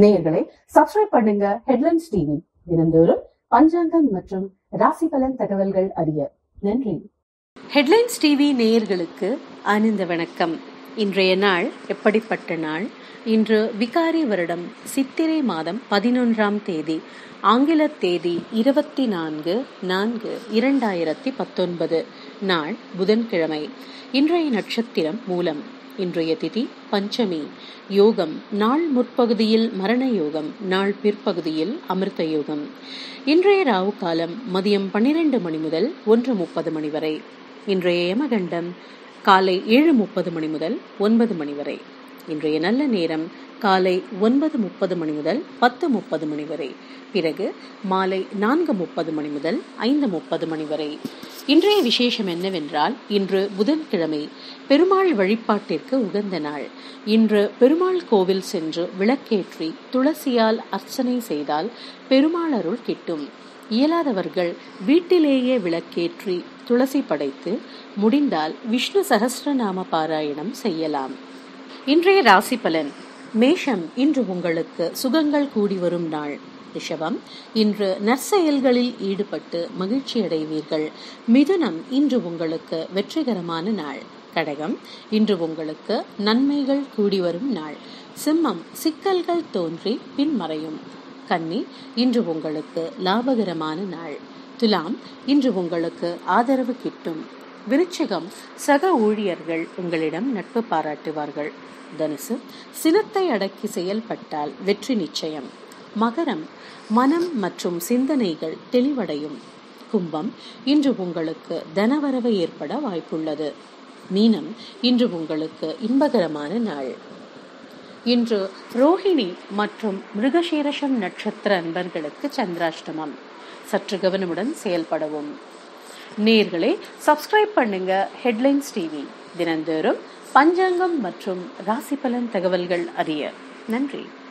நேயர்களே சப்ஸ்கிரைப் பண்ணுங்க headlines TV தினந்தோறும் பஞ்சாங்கம் மற்றும் ராசி பலன் தகவல்கள் அறிய நன்றி ஹெட்லைன்ஸ் டிவி நேயர்களுக்கு ஆனந்த வணக்கம் இன்றைய நாள் எப்படிப்பட்ட நாள் இன்று விகாரி வருடம் சித்திரை மாதம் பதினொன்றாம் தேதி ஆங்கில தேதி இருபத்தி நான்கு நான்கு இரண்டாயிரத்தி பத்தொன்பது நாள் புதன்கிழமை இன்றைய நட்சத்திரம் மூலம் இன்றைய திதி பஞ்சமி யோகம் நாள் முற்பகுதியில் மரண யோகம் நாள் பிற்பகுதியில் அமிர்த யோகம் இன்றைய ராவு காலம் மதியம் பன்னிரண்டு மணி முதல் ஒன்று முப்பது மணி வரை இன்றைய யமகண்டம் காலை ஏழு முப்பது மணி முதல் ஒன்பது மணி வரை இன்றைய நல்ல நேரம் காலை ஒன்பது முப்பது மணி முதல் பத்து முப்பது மணி வரை பிறகு மாலை நான்கு முப்பது மணி முதல் ஐந்து முப்பது மணி வரை இன்றைய விசேஷம் என்னவென்றால் இன்று புதன்கிழமை பெருமாள் வழிபாட்டிற்கு உகந்த நாள் இன்று பெருமாள் கோவில் சென்று விளக்கேற்றி துளசியால் அர்ச்சனை செய்தால் பெருமாள் அருள் கிட்டும் இயலாதவர்கள் வீட்டிலேயே விளக்கேற்றி துளசி படைத்து முடிந்தால் விஷ்ணு சகஸ்ரநாம பாராயணம் செய்யலாம் இன்றைய ராசி பலன் மேஷம் இன்று உங்களுக்கு சுகங்கள் கூடி வரும் நாள் ரிஷபம் இன்று நற்செயல்களில் ஈடுபட்டு மகிழ்ச்சி அடைவீர்கள் மிதுனம் இன்று உங்களுக்கு வெற்றிகரமான நாள் கடகம் இன்று உங்களுக்கு நன்மைகள் கூடி வரும் நாள் சிம்மம் சிக்கல்கள் தோன்றி பின்மறையும் கன்னி இன்று உங்களுக்கு லாபகரமான நாள் துலாம் இன்று உங்களுக்கு ஆதரவு கிட்டும் விருச்சிகம் சக ஊழியர்கள் உங்களிடம் நட்பு பாராட்டுவார்கள் தனுசு சினத்தை அடக்கி செயல்பட்டால் வெற்றி நிச்சயம் மகரம் மனம் மற்றும் சிந்தனைகள் தெளிவடையும் கும்பம் இன்று உங்களுக்கு தனவரவு ஏற்பட வாய்ப்புள்ளது மீனம் இன்று உங்களுக்கு இன்பகரமான நாள் இன்று ரோஹிணி மற்றும் மிருகசீரஷம் நட்சத்திர அன்பர்களுக்கு சந்திராஷ்டமம் சற்று கவனமுடன் செயல்படவும் நேர்களே சப்ஸ்கிரைப் பண்ணுங்க ஹெட்லைன்ஸ் டிவி தினந்தோறும் பஞ்சாங்கம் மற்றும் ராசி பலன் தகவல்கள் அறிய நன்றி